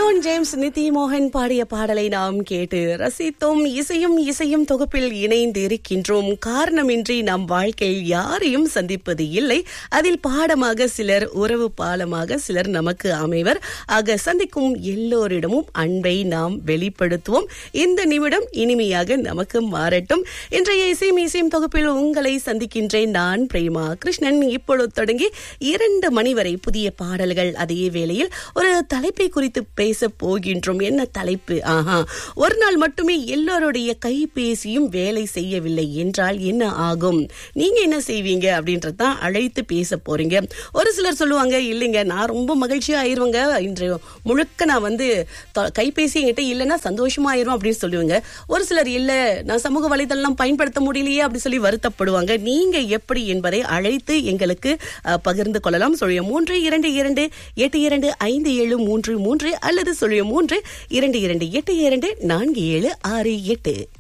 Leon James நிதி மோகன் பாடிய பாடலை நாம் கேட்டு ரசித்தோம் இசையும் இசையும் தொகுப்பில் இணைந்து இருக்கின்றோம் காரணமின்றி நம் வாழ்க்கையில் யாரையும் சந்திப்பது இல்லை அதில் பாடமாக சிலர் உறவு பாலமாக சிலர் நமக்கு அமைவர் ஆக சந்திக்கும் எல்லோரிடமும் அன்பை நாம் வெளிப்படுத்துவோம் இந்த நிமிடம் இனிமையாக நமக்கு மாறட்டும் இன்றைய இசையும் இசையும் தொகுப்பில் உங்களை சந்திக்கின்றேன் நான் பிரேமா கிருஷ்ணன் இப்பொழுது தொடங்கி இரண்டு மணி வரை புதிய பாடல்கள் அதே வேளையில் ஒரு தலைப்பை குறித்து பேச போகின்றோம் என்ன தலைப்பு ஆஹா ஒரு நாள் மட்டுமே எல்லோருடைய கைபேசியும் வேலை செய்யவில்லை என்றால் என்ன ஆகும் நீங்க என்ன செய்வீங்க அப்படின்றதான் அழைத்து பேச போறீங்க ஒரு சிலர் சொல்லுவாங்க இல்லைங்க நான் ரொம்ப மகிழ்ச்சியா ஆயிருவேங்க இன்று முழுக்க நான் வந்து தொ- கைபேசி என்கிட்ட இல்லைன்னா சந்தோஷமா ஆயிரும் அப்படின்னு சொல்லுவாங்க ஒரு சிலர் இல்ல நான் சமூக வலைதளம் பயன்படுத்த முடியலையே அப்படி சொல்லி வருத்தப்படுவாங்க நீங்க எப்படி என்பதை அழைத்து எங்களுக்கு அஹ், பகிர்ந்து கொள்ளலாம் சொல்லிய மூன்று இரண்டு இரண்டு எட்டு இரண்டு ஐந்து ஏழு மூன்று மூன்று அல்லது சொல்லிய மூன்று இரண்டு இரண்டு எட்டு இரண்டு நான்கு ஏழு ஆறு எட்டு